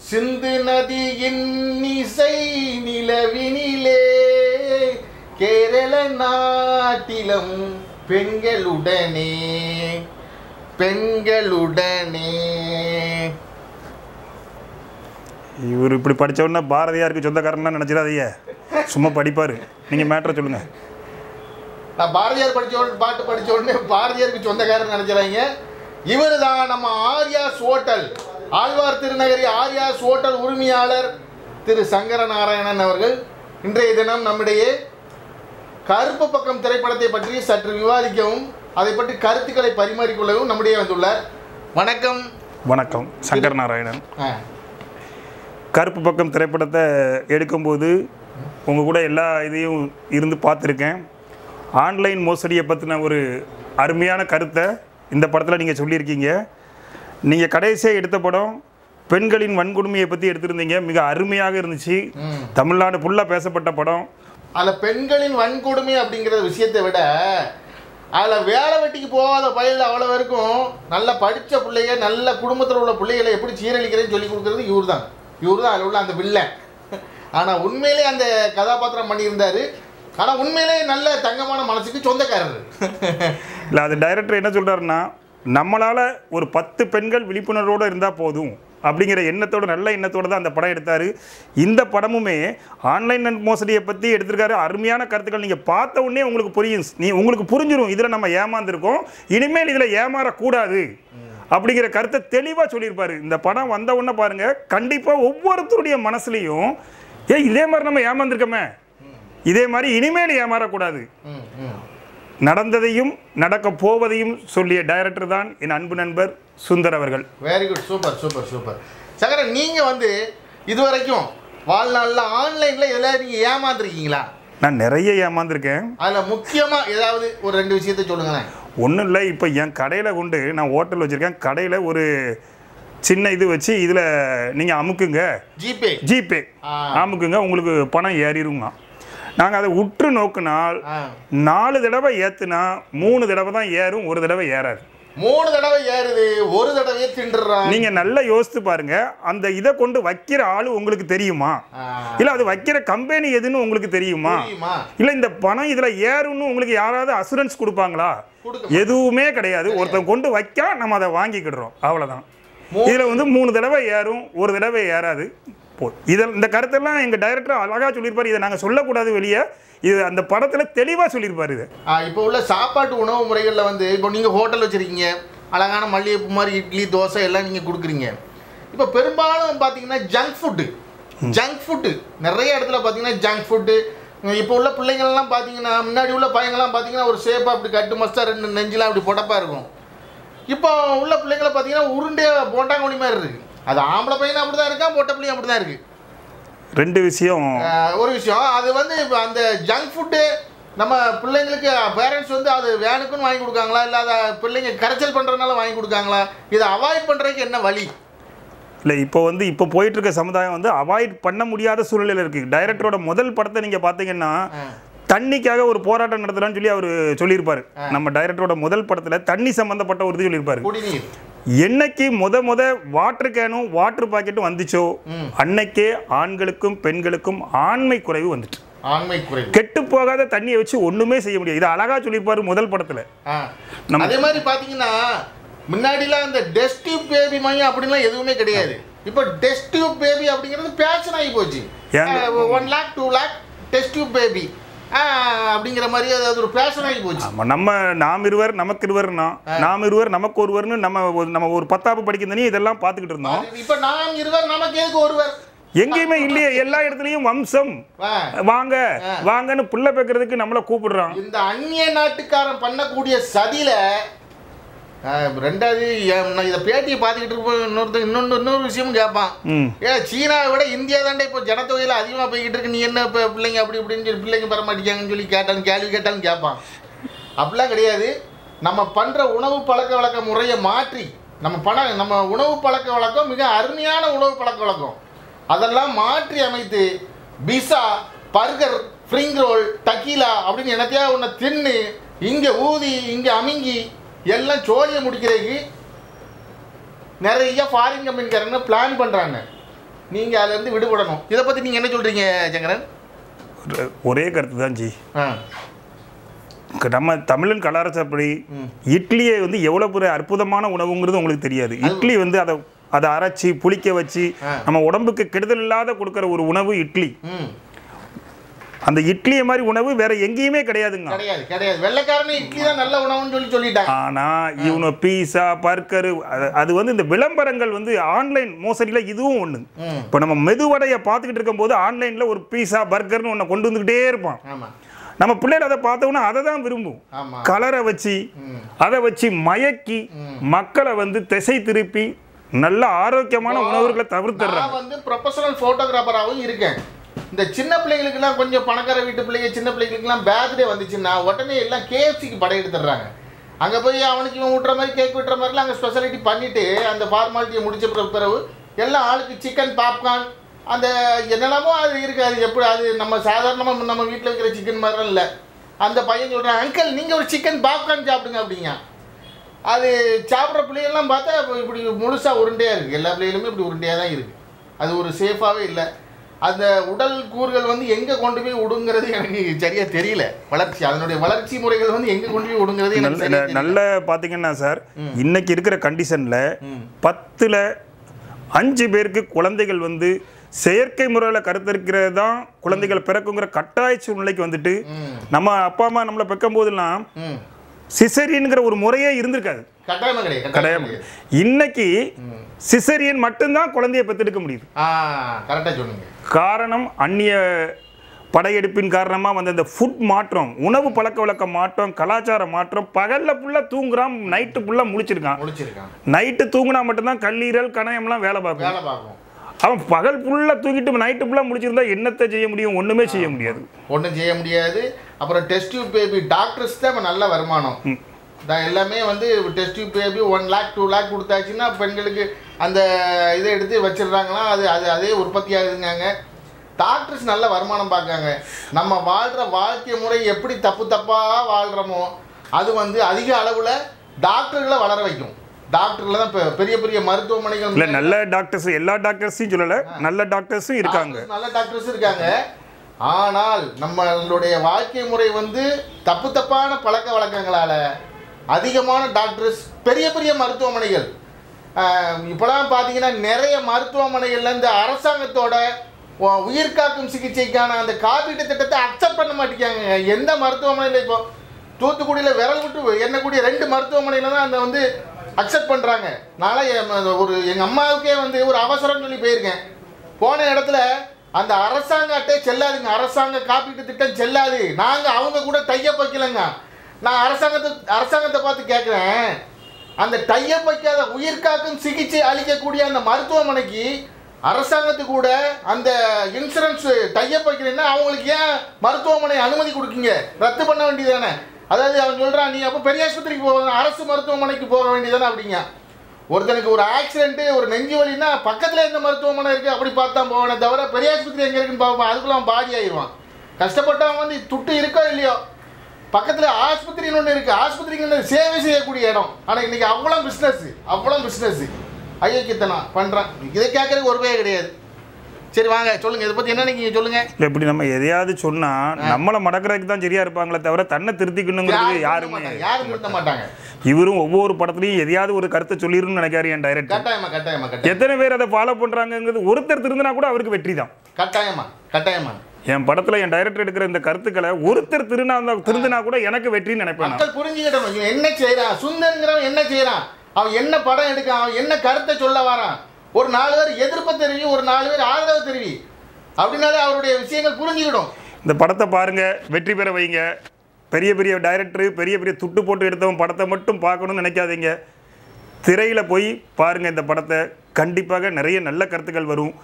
சிந்து நதியின் இசை நிலவினிலே கேரள நாட்டிலம் பெண்களுடனே பெண்களுடனே இவர் இப்படி படிச்ச உடனே பாரதியாருக்கு சொந்தக்காரன்லாம் நினச்சிடாதீங்க சும்மா படிப்பார் நீங்கள் மேட்ரை சொல்லுங்கள் நான் பாரதியார் படிச்ச உடனே பாட்டு படிச்ச உடனே பாரதியாருக்கு சொந்தக்காரன் நினைச்சிடாங்க இவர் தான் நம்ம ஆர்யாஸ் ஹோட்டல் ஆழ்வார் திருநகரி ஆர்யாஸ் ஹோட்டல் உரிமையாளர் திரு சங்கர நாராயணன் அவர்கள் இன்றைய தினம் நம்முடைய கருப்பு பக்கம் திரைப்படத்தை பற்றி சற்று விவாதிக்கவும் அதை பற்றி கருத்துக்களை பரிமாறிக்கொள்ளவும் நம்முடைய வந்துள்ளார் வணக்கம் வணக்கம் சங்கர் நாராயணன் ஆ, கருப்பு பக்கம் திரைப்படத்தை எடுக்கும்போது உங்கள் கூட எல்லா இதையும் இருந்து பார்த்துருக்கேன் ஆன்லைன் மோசடியை பற்றின ஒரு அருமையான கருத்தை இந்த படத்தில் நீங்கள் சொல்லியிருக்கீங்க நீங்கள் கடைசியாக எடுத்த படம் பெண்களின் வன்கொடுமையை பற்றி எடுத்திருந்தீங்க மிக அருமையாக இருந்துச்சு ம். தமிழ்நாடு ஃபுல்லாக பேசப்பட்ட படம் அதில் பெண்களின் வன்கொடுமை அப்படிங்கிற விஷயத்தை விட அதில் வேலை வெட்டிக்கு போகாத பயில அவ்வளோ வரைக்கும் நல்ல படித்த பிள்ளைங்க நல்ல குடும்பத்தில் உள்ள பிள்ளைகளை எப்படி சீரழிக்கிறேன்னு சொல்லி கொடுக்குறது இவர் தான் இவர் தான் அதில் உள்ள அந்த வில்லன் ஆனால் உண்மையிலே அந்த கதாபாத்திரம் பண்ணியிருந்தாரு ஆனால் உண்மையிலே நல்ல தங்கமான மனசுக்கு சொந்தக்காரர் இல்லை அது டைரக்டர் என்ன சொல்கிறாருன்னா நம்மளால் ஒரு பத்து பெண்கள் விழிப்புணர்வோடு இருந்தால் போதும் அப்படிங்கிற எண்ணத்தோட நல்ல எண்ணத்தோட தான் அந்த படம் எடுத்தார் இந்த படமுமே ஆன்லைன் மோசடியை பற்றி எடுத்திருக்காரு அருமையான கருத்துக்கள் நீங்கள் பார்த்த உடனே உங்களுக்கு புரியும் நீ உங்களுக்கு புரிஞ்சிடும் இதில் நம்ம ஏமாந்துருக்கோம் இனிமேல் இதில் ஏமாறக்கூடாது அப்படிங்கிற கருத்தை தெளிவாக சொல்லியிருப்பாரு இந்த படம் வந்த உடனே பாருங்கள் கண்டிப்பாக ஒவ்வொருத்தருடைய மனசுலையும் ஏ இதே மாதிரி நம்ம ஏமாந்துருக்கோமே இதே மாதிரி இனிமேல் ஏமாறக்கூடாது ம் ம் நடந்ததையும் நடக்க போவதையும் சொல்லிய டைரக்டர் தான் என் அன்பு நண்பர் சுந்தர் அவர்கள் very good super super super Sankaran நீங்கள் வந்து இது வரைக்கும் வாழ்நாளில் ஆன்லைனில் இதில் நீங்கள் ஏமாந்துருக்கீங்களா நான் நிறைய ஏமாந்துருக்கேன் அதில் முக்கியமாக ஏதாவது ஒரு ரெண்டு விஷயத்தை சொல்லுங்களேன் ஒன்றும் இல்லை இப்போ என் கடையில் கொண்டு நான் ஹோட்டல் வச்சுருக்கேன் கடையில் ஒரு சின்ன இது வச்சு இதில் நீங்கள் அமுக்குங்க ஜிபே ஜிபே ஆ. அமுக்குங்க உங்களுக்கு பணம் ஏறிடுங்க நாங்கள் அதை உற்று நோக்குனால் ஆ நாலு தடவை ஏற்றுனா மூணு தடவை தான் ஏறும் ஒரு தடவை ஏறாது மூணு தடவை ஏறுது ஒரு தடவையே திண்டுறான் நீங்கள் நல்லா யோசித்து பாருங்க அந்த இதை கொண்டு வைக்கிற ஆள் உங்களுக்கு தெரியுமா இல்லை அது வைக்கிற கம்பெனி எதுன்னு உங்களுக்கு தெரியுமா தெரியுமா இல்லை இந்த பணம் இதில் ஏறும்னு உங்களுக்கு யாராவது அசூரன்ஸ் கொடுப்பாங்களா கொடுக்க எதுவுமே கிடையாது ஒருத்தன் கொண்டு வைக்க நம்ம அதை வாங்கிக்கிடுறோம் அவ்வளோதான் மூ- இதில் வந்து மூணு தடவை ஏறும் ஒரு தடவை ஏறாது போ இதில் இந்த கருத்தெல்லாம் எங்கள் டைரக்டர் அழகாக சொல்லியிருப்பார் இதை நாங்கள் சொல்லக்கூடாது வெளியே இது அந்த படத்தில் தெளிவாக சொல்லியிருப்பார் இது ஆ, இப்போ உள்ள சாப்பாட்டு உணவு முறைகளில் வந்து இப்போ நீங்கள் ஹோட்டல் வச்சுருக்கீங்க அழகான மல்லிகைப்பூ மாதிரி இட்லி தோசை எல்லாம் நீங்கள் கொடுக்குறீங்க இப்போ பெரும்பாலும் பார்த்தீங்கன்னா ஜங்க் ஃபுட்டு ஜங்க் ஃபுட்டு நிறைய இடத்துல பார்த்தீங்கன்னா ஜங்க் ஃபுட்டு இப்போ உள்ள பிள்ளைங்கள்லாம் பார்த்தீங்கன்னா முன்னாடி உள்ள பையங்கள்லாம் பார்த்தீங்கன்னா ஒரு ஷேப்பாக அப்படி கட்டு மஸ்தா ரெண்டு நெஞ்செலாம் அப்படி பொடப்பாக இருக்கும் இப்போ உள்ள பிள்ளைங்களை பார்த்தீங்கன்னா உருண்டே போண்டாங்கோழி மாதிரி இருக்குது அது ஆம்பளை பையனும் அப்படி தான் இருக்கான் பொட்டை பிள்ளையும் அப்படி தான் இருக்குது ரெண்டு விஷயம் ஆஹ் ஒரு விஷயம் அது வந்து இப்போ அந்த ஜங்க் ஃபுட்டு நம்ம பிள்ளைங்களுக்கு பேரண்ட்ஸ் வந்து அது வேணுக்குன்னு வாங்கி கொடுக்காங்களா இல்லை அதை பிள்ளைங்க கரைச்சல் பண்ணுறதுனால வாங்கி கொடுக்காங்களா இதை அவாய்ட் பண்ணுறதுக்கு என்ன வழி இல்லை இப்போ வந்து இப்போ போயிட்டு இருக்க சமுதாயம் வந்து அவாய்ட் பண்ண முடியாத சூழ்நிலையில் இருக்குது டைரக்டரோட முதல் படத்தை நீங்கள் பார்த்தீங்கன்னா தண்ணிக்காக ஒரு போராட்டம் நடத்துறான்னு சொல்லி அவர் சொல்லியிருப்பாரு நம்ம டைரக்டரோட முதல் படத்தில் தண்ணி சம்பந்தப்பட்ட ஒரு இது சொல்லியிருப்பாரு குடிநீர் என்னைக்கு முத முத வாட்டர் கேனும் வாட்டர் பாக்கெட்டும் வந்துச்சோ ம். அன்னைக்கே ஆண்களுக்கும் பெண்களுக்கும் ஆண்மை குறைவு வந்துட்டு ஆண்மை குறைவு கெட்டு போகாத தண்ணியை வச்சு ஒண்ணுமே செய்ய முடியாது இது அழகா சொல்லியிருப்பாரு முதல் படத்துல ஆ நம்ம- அதே மாதிரி பார்த்தீங்கன்னா முன்னாடிலாம் அந்த டெஸ்ட் டியூப் பேபி மையம் அப்படின்லாம் எதுவுமே கிடையாது இப்போ டெஸ்ட் டியூப் பேபி அப்படிங்கிறது பேஷன் ஆகி போச்சு ஏங்க? One lakh two lakh test tube baby அப்படிங்கிற மாதிரி அது ஒரு பேஷன் ஆகி போச்சு ஆமா நம்ம நாம் இருவர் நமக்கு இருவர்னா நாம் இருவர் நமக்கு ஒருவர்னு நம்ம ஒரு- நம்ம ஒரு பத்தாப்பு படிக்கிறதனே இதெல்லாம் பார்த்துக்கிட்டு இருந்தோம் அது இப்ப நாம் இருவர் நமக்கு எதுக்கு ஒருவர் எங்கேயுமே இல்லையே எல்லா இடத்துலயும் வம்சம் வா. வாங்க வாங்கன்னு புள்ள பேக்கிறதுக்கு நம்மள கூப்பிடுறான் இந்த அந்நிய நாட்டுக்காரன் பண்ணக்கூடிய சதியில ஆஹ், ரெண்டாவது என் நான் இதை பேட்டியை பார்த்துக்கிட்டு இருப்போம் இன்னொருத்தர் இன்னொன்று இன்னொரு விஷயமும் கேட்பான் ம் ஏ சீனாவை விட இந்தியா தாண்டே இப்போ ஜனத்தொகையில் அதிகமாக போய்கிட்டு இருக்கு நீ என்ன இப்போ பிள்ளைங்க அப்படி இப்படின்னு சொல்லி பிள்ளைங்க பெற மாட்டேங்காங்கன்னு சொல்லி கேட்டாலும் கேள்வி கேட்டாலும் கேட்பான் அப்படிலாம் கிடையாது நம்ம பண்ணுற உணவு பழக்க வழக்க முறையை மாற்றி நம்ம பண நம்ம உணவு பழக்க வழக்கம் மிக அருமையான உணவு பழக்க வழக்கம் அதெல்லாம் மாற்றி அமைத்து pizza burger spring roll tequila அப்படின்னு என்னத்தையா ஒன்று தின்னு இங்கே ஊதி இங்கே அமுங்கி எல்லாம் சோழியை முடிக்கிறதுக்கு நிறைய ஃபாரின் கம்பெனிக்காரங்க பிளான் பண்ணுறாங்க நீங்கள் அதுலேருந்து விடுபடணும் இதை பற்றி நீங்கள் என்ன சொல்கிறீங்க சங்கரன் ஒரு- ஒரே கருத்து தான் ஜி ஆ க- நம்ம தமிழன் கலாச்சாரப்படி ம். இட்லியை வந்து எவ்வளோ பெரிய அற்புதமான உணவுங்கிறது உங்களுக்கு தெரியாது இட்லி வந்து அதை அதை அரைச்சி புளிக்க வச்சு ஆ. நம்ம உடம்புக்கு கெடுதல் இல்லாத கொடுக்குற ஒரு உணவு இட்லி ம் அந்த இட்லியை மாதிரி உணவு வேற எங்கேயுமே கிடையாதுங்க கிடையாது கிடையாது வெள்ளைக்காரனே இட்லி தான் நல்ல உணவுன்னு சொல்லி சொல்லிட்டாங்க ஆனா இவனு பீஸா பர்கரு அது- அது வந்து இந்த விளம்பரங்கள் வந்து ஆன்லைன் மோசடியில இதுவும் ஒண்ணு ம் இப்போ நம்ம மெதுவடையை பார்த்துக்கிட்டு இருக்கும்போது ஆன்லைன்ல ஒரு பீஸா பர்கர்னு ஒன்று கொண்டு வந்துக்கிட்டே இருப்பான் ஆமாம் நம்ம பிள்ளைகள் அதை பார்த்தோன்னா அதை தான் விரும்பும் ஆமாம் கலரை வச்சு ம் அதை வச்சு மயக்கி மக்களை வந்து திசை திருப்பி நல்ல ஆரோக்கியமான உணவுகளை தவிர்த்துறாங்க நான் வந்து ப்ரொஃபஷனல் ஃபோட்டோகிராஃபராகவும் இருக்கேன் இந்த சின்ன பிள்ளைங்களுக்குலாம் கொஞ்சம் பணக்கார வீட்டு பிள்ளைங்க சின்ன பிள்ளைங்களுக்குலாம் பேர்த்டே வந்துச்சுன்னா உடனே எல்லாம் கேஎஃப்சிக்கு படையெடுத்துடுறாங்க அங்கே போய் அவனுக்கு இவன் விட்ற மாதிரி கேக் விட்டுற மாதிரிலாம் அங்கே ஸ்பெஷாலிட்டி பண்ணிவிட்டு அந்த ஃபார்மாலிட்டியை முடிச்ச பிற- பிறகு எல்லாம் ஆளுக்கு சிக்கன் பாப்கார்ன் அந்த என்னென்னமோ அது இருக்குது அது எப்படி அது நம்ம சாதாரணமாக நம்ம வீட்டில் இருக்கிற சிக்கன் மாதிரிலாம் இல்லை அந்த பையன் சொல்கிறான் அங்கிள் நீங்கள் ஒரு சிக்கன் பாப்கார்ன் சாப்பிடுங்க அப்படிங்க அது சாப்பிட்ற பிள்ளைகள்லாம் பார்த்தா இப்போ இப்படி முழுசாக உருண்டையாக இருக்குது எல்லா பிள்ளைகளுமே இப்படி உருண்டையாக தான் இருக்குது அது ஒரு சேஃபாகவே இல்லை அந்த உடல் கூறுகள் வந்து எங்கே கொண்டு போய் விடுங்கிறது எனக்கு சரியாக தெரியல வளர்ச்சி அதனுடைய வளர்ச்சி முறைகள் வந்து எங்கே கொண்டு போய் விடுங்கிறது எனக்கு நல்ல சரியா தெரியல. நல்ல பார்த்தீங்கன்னா சார் இன்னைக்கு இருக்கிற கண்டிஷனில் ம். பத்தில் அஞ்சு பேருக்கு குழந்தைகள் வந்து செயற்கை முறையில் கருத்தரிக்கிறது தான் குழந்தைகள் பிறக்குங்கிற கட்டாய சூழ்நிலைக்கு வந்துட்டு ம் நம்ம அப்பா அம்மா நம்மளை பிறக்கும் போதெல்லாம் ம் சிசரியனுங்கிற ஒரு முறையே இருந்திருக்காது கட்டாயமா கிடையாது கிடையாது கிடையாது இன்னைக்கு சிசரியன் மட்டும்தான் குழந்தையை பெற்றெடுக்க முடியுது ஆ கரெக்டாக சொன்னீங்க காரணம் அந்நிய படையெடுப்பின் காரணமாக வந்த இந்த ஃபுட் மாற்றம் உணவு பழக்க வழக்க மாற்றம் கலாச்சார மாற்றம் பகலில் ஃபுல்லாக தூங்குறான் நைட்டு ஃபுல்லாக முழிச்சிருக்கான் முடிச்சிருக்கான் நைட்டு தூங்குனா மட்டும்தான் கல்லீரல் கணையம்லாம் வேலை பார்க்கும் வேலை பார்க்கும் அவன் பகல் ஃபுல்லாக தூங்கிட்டு நைட்டு ஃபுல்லாக முடிச்சிருந்தா என்னத்தை செய்ய முடியும் ஒன்றுமே செய்ய முடியாது ஒன்றும் செய்ய முடியாது அப்புறம் டெஸ்ட் டியூப் பேபி டாக்டர்ஸ் தான் இப்ப நல்ல வருமானம் தான் எல்லாமே வந்து test tube baby one lakh two lakh கொடுத்தாச்சுன்னா பெண்களுக்கு அந்த இதை எடுத்து வச்சிடுறாங்களாம் அது அது அதே உற்பத்தி ஆகுதுங்காங்க டாக்டர்ஸ் நல்ல வருமானம் பார்க்காங்க நம்ம வாழ்கிற வாழ்க்கை முறை எப்படி தப்பு தப்பாக வாழ்கிறோமோ அது வந்து அதிக அளவில் டாக்டர்களை வளர வைக்கும் டாக்டர்களை தான் இப்போ பெரிய பெரிய மருத்துவமனைகள் இல்லை நல்ல டாக்டர்ஸ் எல்லா டாக்டர்ஸையும் சொல்லலை நல்ல டாக்டர்ஸும் இருக்காங்க டாக்டர்ஸ், நல்ல டாக்டர்ஸ் இருக்காங்க ஆனால் நம்மளுடைய வாழ்க்கை முறை வந்து தப்பு தப்பான பழக்க வழக்கங்களால அதிகமான டாக்டர்ஸ் பெரிய பெரிய மருத்துவமனைகள் ஆஹ், இப்போலாம் பார்த்தீங்கன்னா நிறைய மருத்துவமனைகள்ல இந்த அரசாங்கத்தோட உ- உயிர் காக்கும் சிகிச்சைக்கான அந்த காப்பீட்டு திட்டத்தை அக்செப்ட் பண்ண மாட்டேங்காங்க எந்த மருத்துவமனையில் இப்போ தூத்துக்குடியில் விரல் விட்டு எண்ணக்கூடிய ரெண்டு மருத்துவமனையில் தான் அந்த வந்து அக்செப்ட் பண்ணுறாங்க நாளை ஒரு எங்கள் அம்மாவுக்கே வந்து ஒரு அவசரம்னு சொல்லி போயிருக்கேன் போன இடத்துல அந்த அரசாங்க அட்டை செல்லாதுங்க அரசாங்க காப்பீட்டு திட்டம் செல்லாது நாங்கள் அவங்க கூட டையப் வைக்கலங்க நான் அரசாங்கத்தை அரசாங்கத்தை பார்த்து கேட்குறேன் அந்த டையப் வைக்காத உயிர் காக்கும் சிகிச்சை அளிக்கக்கூடிய அந்த மருத்துவமனைக்கு அரசாங்கத்து கூட அந்த இன்சூரன்ஸ் டையப் வைக்கிறேன்னா அவங்களுக்கு ஏன் மருத்துவமனை அனுமதி கொடுக்கீங்க ரத்து பண்ண வேண்டியதானே அதாவது அவன் சொல்கிறான் நீ அப்போ பெரிய ஆஸ்பத்திரிக்கு போக அரசு மருத்துவமனைக்கு போக வேண்டியதானே அப்படிங்க ஒருத்தனுக்கு ஒரு ஆக்சிடென்ட்டு ஒரு நெஞ்சு வலின்னா பக்கத்தில் எந்த மருத்துவமனை இருக்குது அப்படி பார்த்தா போவானே தவிர பெரிய ஆஸ்பத்திரி எங்கே இருக்குன்னு பார்ப்போம் அதுக்குள்ள அவன் பாதி ஆயிடுவான் கஷ்டப்பட்டவன் வந்து துட்டு இருக்கோ இல்லையோ பக்கத்தில் ஆஸ்பத்திரின்னு ஒன்று இருக்குது ஆஸ்பத்திரிக்கு சேவை செய்யக்கூடிய இடம் ஆனால் இன்னைக்கு அவ்வளோ பிஸ்னஸ் அவ்வளோ பிஸ்னஸ் ஐயோக்கியத்தனம் பண்ணுறான் இதை கேட்கறதுக்கு ஒரு ரூபாயே கிடையாது சரி வாங்க சொல்லுங்கள் இதை பற்றி என்ன நீங்கள் சொல்லுங்கள் இல்லை இப்படி நம்ம எதையாவது சொன்னா நம்மளை மடக்கிறதுக்கு தான் சரியா இருப்பாங்களே தவிர தன்னை திருத்திக்கணுங்கிறது யாருமே யாரும் நிறுத்த மாட்டாங்க இவரும் ஒவ்வொரு படத்துலையும் எதையாவது ஒரு கருத்தை சொல்லிருன்னு நினைக்காரு என் டைரக்டர் கட்டாயமா கட்டாயமா கட்டாயம் எத்தனை பேர் அதை ஃபாலோ பண்றாங்கங்கிறது ஒருத்தர் திருந்தினா கூட அவருக்கு வெற்றி தான் கட்டாயமா கட்டாயமா என் படத்துல என் டைரக்டர் எடுக்கிற இந்த கருத்துக்களை ஒருத்தர் திருநா திருந்தினா கூட எனக்கு வெற்றின்னு நினைப்பேன் நான். மக்கள் புரிஞ்சுக்கிட்டணும் இவன் என்ன செய்றான் சுந்தருங்கிறவன் என்ன செய்றான் அவன் என்ன படம் எடுக்கான் அவன் என்ன கருத்தை சொல்ல வரான் ஒரு நாலு பேர் எதிர்ப்பு தெரிவி ஒரு நாலு பேர் ஆதரவு தெரிவி அப்படின்னாலே அவருடைய விஷயங்கள் புரிஞ்சுக்கிடும் இந்த படத்தை பாருங்க வெற்றி பெற வைங்க பெரிய பெரிய டைரக்டர் பெரிய பெரிய துட்டு போட்டு எடுத்தவன் படத்தை மட்டும் பார்க்கணும்னு நினைக்காதீங்க திரையில போய் பாருங்க இந்த படத்தை கண்டிப்பாக நிறைய நல்ல கருத்துக்கள் வரும்